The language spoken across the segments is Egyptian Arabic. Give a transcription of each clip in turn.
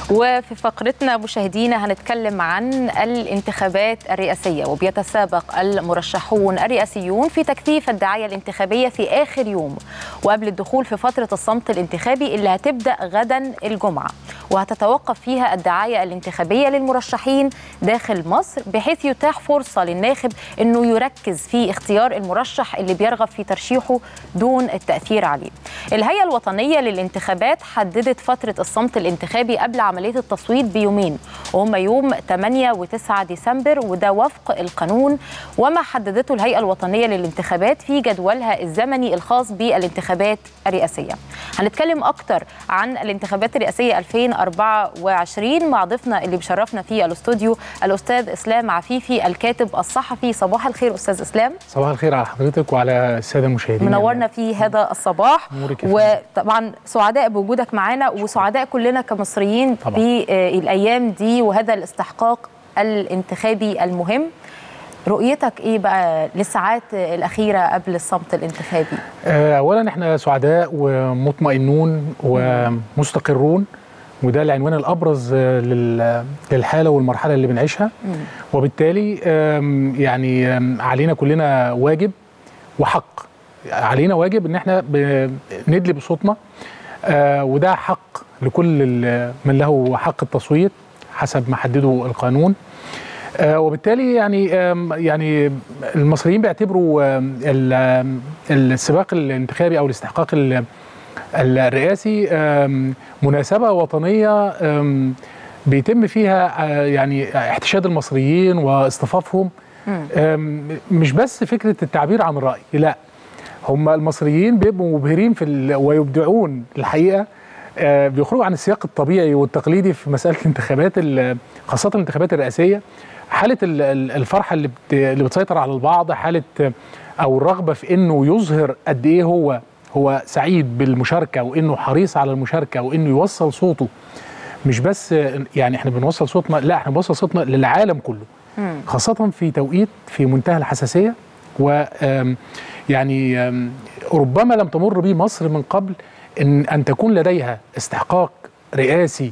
وفي فقرتنا مشاهدينا هنتكلم عن الانتخابات الرئاسية وبيتسابق المرشحون الرئاسيون في تكثيف الدعاية الانتخابية في آخر يوم وقبل الدخول في فترة الصمت الانتخابي اللي هتبدأ غدا الجمعة وهتتوقف فيها الدعاية الانتخابية للمرشحين داخل مصر بحيث يتاح فرصة للناخب أنه يركز في اختيار المرشح اللي بيرغب في ترشيحه دون التأثير عليه الهيئة الوطنية للانتخابات حددت فترة الصمت الانتخابي قبل عملية التصويت بيومين وهم يوم 8 و9 ديسمبر وده وفق القانون وما حددته الهيئة الوطنية للانتخابات في جدولها الزمني الخاص بالانتخابات الرئاسية هنتكلم أكتر عن الانتخابات الرئاسية 2024 مع ضيفنا اللي بشرفنا في الاستوديو الأستاذ إسلام عفيفي الكاتب الصحفي صباح الخير أستاذ إسلام صباح الخير على حضرتك وعلى الساده المشاهدين منورنا في هذا الصباح أمورك يا فندم. وطبعا سعداء بوجودك معانا وسعداء كلنا كمصريين طبعا. في آه، الايام دي وهذا الاستحقاق الانتخابي المهم رؤيتك ايه بقى للساعات الاخيره قبل الصمت الانتخابي آه، اولا احنا سعداء ومطمئنون ومستقرون وده العنوان الابرز آه، لل- للحاله والمرحله اللي بنعيشها وبالتالي آم، يعني آم، علينا كلنا واجب وحق علينا واجب ان احنا ب- ندلي بصوتنا آه، وده حق لكل ال- من له حق التصويت حسب ما حدده القانون آه، وبالتالي يعني آم، يعني المصريين بيعتبروا آم، ال- آم، السباق الانتخابي او الاستحقاق ال- الرئاسي آم، مناسبه وطنيه آم، بيتم فيها آه، يعني احتشاد المصريين واصطفافهم آم، مش بس فكره التعبير عن الراي لا هم المصريين بيبقوا مبهرين في ال... ويبدعون الحقيقه آه، بيخرجوا عن السياق الطبيعي والتقليدي في مساله الانتخابات ال- خاصه الانتخابات الرئاسيه حاله ال- ال- الفرحه اللي بت... اللي بتسيطر على البعض حاله آه، او الرغبه في انه يظهر قد ايه هو هو سعيد بالمشاركه وانه حريص على المشاركه وانه يوصل صوته مش بس آه، يعني احنا بنوصل صوتنا لا احنا بنوصل صوتنا للعالم كله خاصة في توقيت في منتهى الحساسية و آم، يعني آم، ربما لم تمر به مصر من قبل ان ان تكون لديها استحقاق رئاسي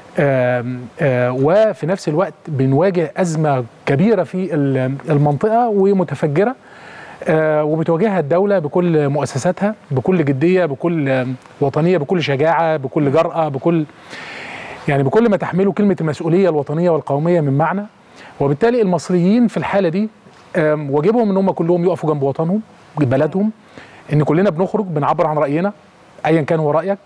آم، آه، وفي نفس الوقت بنواجه ازمه كبيره في ال- المنطقه ومتفجره آه، وبتواجهها الدوله بكل مؤسساتها بكل جديه بكل آم، وطنيه بكل شجاعه بكل جراه بكل يعني بكل ما تحمله كلمة المسؤولية الوطنية والقومية من معنى وبالتالي المصريين في الحالة دي آم، واجبهم ان هم كلهم يقفوا جنب وطنهم بلدهم ان كلنا بنخرج بنعبر عن رأينا ايا كان هو رأيك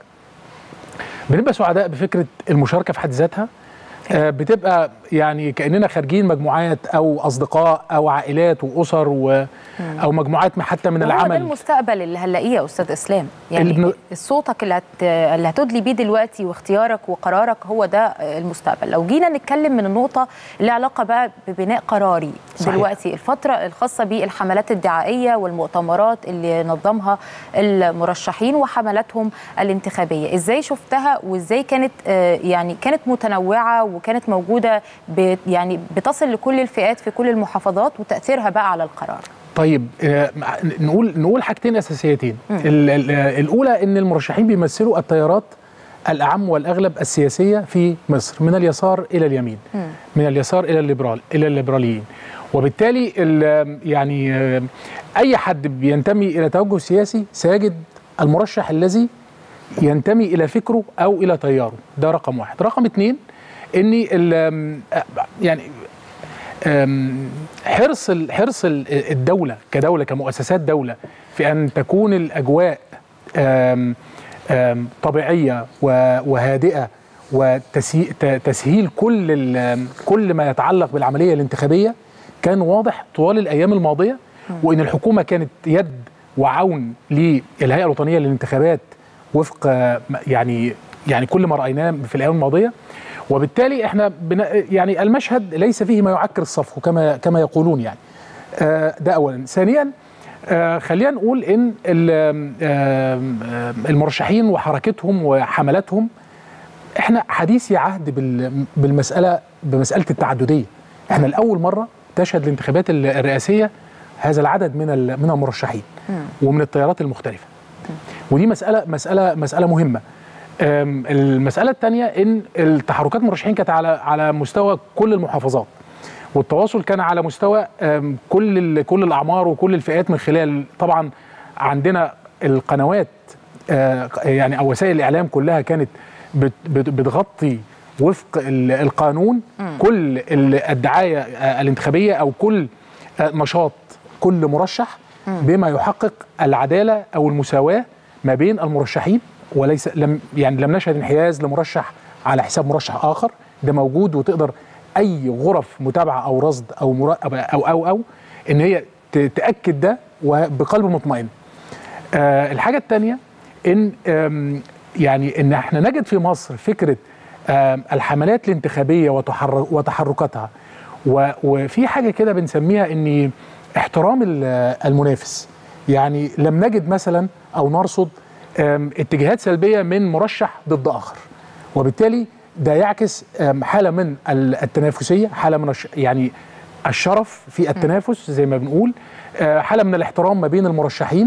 بنبقى سعداء بفكرة المشاركة في حد ذاتها آه، بتبقى يعني كأننا خارجين مجموعات أو أصدقاء أو عائلات وأسر و أو مجموعات حتى من هو ده العمل المستقبل اللي هنلاقيه يا استاذ اسلام اللي يعني بن- صوتك اللي, هت... اللي هتدلي بيه دلوقتي واختيارك وقرارك هو ده المستقبل لو جينا نتكلم من النقطه اللي علاقه بقى ببناء قراري صحيح. دلوقتي الفتره الخاصه بالحملات الدعائيه والمؤتمرات اللي نظمها المرشحين وحملاتهم الانتخابيه ازاي شفتها وازاي كانت آه، يعني كانت متنوعه وكانت موجوده ب... يعني بتصل لكل الفئات في كل المحافظات وتاثيرها بقى على القرار طيب آه، نقول نقول حاجتين اساسيتين ال- ال- آه، الاولى ان المرشحين بيمثلوا التيارات الاعم والاغلب السياسيه في مصر من اليسار الى اليمين من اليسار الى الليبرال الى الليبراليين وبالتالي ال- يعني آه، اي حد بينتمي الى توجه سياسي سيجد المرشح الذي ينتمي الى فكره او الى تياره ده رقم واحد رقم اتنين ان ال- آم، آه، يعني أم، حرص ال- حرص ال- الدولة كدولة كمؤسسات دولة في أن تكون الأجواء أم، أم، طبيعية و- وهادئة وتسهيل كل ال- كل ما يتعلق بالعملية الانتخابية كان واضح طوال الأيام الماضية وأن الحكومة كانت يد وعون للهيئة الوطنية للانتخابات وفق آه، يعني يعني كل ما رأيناه في الأيام الماضية وبالتالي احنا بن... يعني المشهد ليس فيه ما يعكر الصفو كما كما يقولون يعني آه، ده اولا ثانيا آه، خلينا نقول ان ال- آم، آم، المرشحين وحركتهم وحملاتهم احنا حديثي عهد بال- بالمساله بمساله التعدديه احنا لاول مره تشهد الانتخابات ال- الرئاسيه هذا العدد من ال- من المرشحين ومن التيارات المختلفه ودي مساله مساله مساله مهمه أم، المساله الثانيه ان التحركات المرشحين كانت على على مستوى كل المحافظات والتواصل كان على مستوى أم، كل ال- كل الاعمار وكل الفئات من خلال طبعا عندنا القنوات آه، يعني او وسائل الاعلام كلها كانت بت- بت- بتغطي وفق ال- القانون كل ال- الدعايه آه، الانتخابيه او كل آه، نشاط كل مرشح بما يحقق العداله او المساواه ما بين المرشحين وليس لم يعني لم نشهد انحياز لمرشح على حساب مرشح اخر ده موجود وتقدر اي غرف متابعه او رصد او مراقبه او او او ان هي ت- تاكد ده وبقلب مطمئن. آه الحاجه الثانيه ان آم، يعني ان احنا نجد في مصر فكره آم، الحملات الانتخابيه وتحر- وتحركاتها و- وفي حاجه كده بنسميها ان احترام ال- المنافس يعني لم نجد مثلا او نرصد آم، اتجاهات سلبيه من مرشح ضد اخر وبالتالي ده يعكس آم، حاله من ال- التنافسيه حاله من الش- يعني الشرف في التنافس زي ما بنقول آه، حاله من الاحترام ما بين المرشحين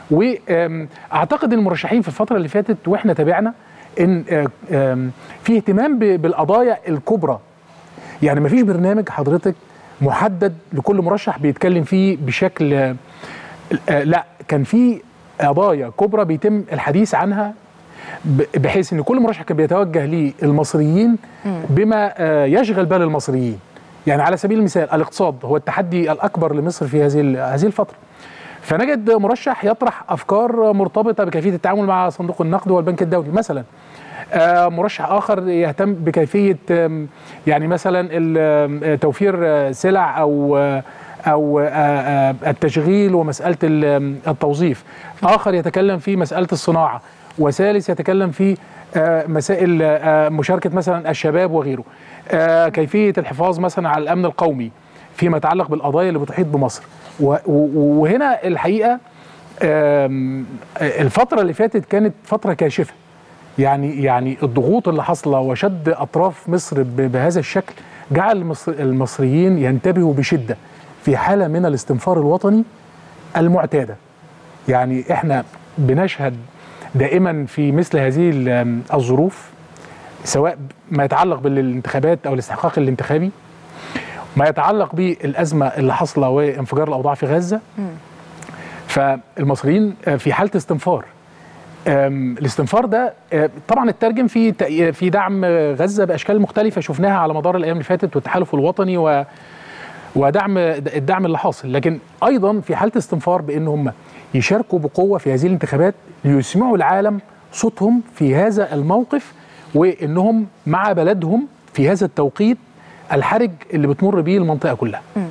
واعتقد المرشحين في الفتره اللي فاتت واحنا تابعنا ان آه، آم، في اهتمام ب- بالقضايا الكبرى يعني ما فيش برنامج حضرتك محدد لكل مرشح بيتكلم فيه بشكل آه، آه، لا كان في قضايا كبرى بيتم الحديث عنها ب- بحيث ان كل مرشح كان بيتوجه للمصريين بما آه، يشغل بال المصريين يعني على سبيل المثال الاقتصاد هو التحدي الاكبر لمصر في هذه ال- هذه الفتره فنجد مرشح يطرح افكار مرتبطه بكيفيه التعامل مع صندوق النقد والبنك الدولي مثلا آه، مرشح اخر يهتم بكيفيه آم، يعني مثلا ال- آم، توفير آه، سلع او آه، او آه، آه، التشغيل ومساله ال- آم، التوظيف اخر يتكلم في مساله الصناعه وثالث يتكلم في آه، مسائل آه، مشاركه مثلا الشباب وغيره آه، كيفيه الحفاظ مثلا على الامن القومي فيما يتعلق بالقضايا اللي بتحيط بمصر و- و- وهنا الحقيقه آم، الفتره اللي فاتت كانت فتره كاشفه يعني يعني الضغوط اللي حاصله وشد اطراف مصر ب- بهذا الشكل جعل المصر المصريين ينتبهوا بشده في حاله من الاستنفار الوطني المعتاده يعني احنا بنشهد دائما في مثل هذه ال- الظروف سواء ما يتعلق بالانتخابات او الاستحقاق الانتخابي ما يتعلق بالازمه اللي حاصله وانفجار الاوضاع في غزه فالمصريين آه، في حاله استنفار آم، الاستنفار ده آه، طبعا اترجم في تأي- في دعم آه، غزه باشكال مختلفه شفناها على مدار الايام اللي فاتت والتحالف الوطني و ودعم الدعم اللي حاصل لكن ايضا في حاله استنفار بان هم يشاركوا بقوه في هذه الانتخابات ليسمعوا العالم صوتهم في هذا الموقف وانهم مع بلدهم في هذا التوقيت الحرج اللي بتمر به المنطقه كلها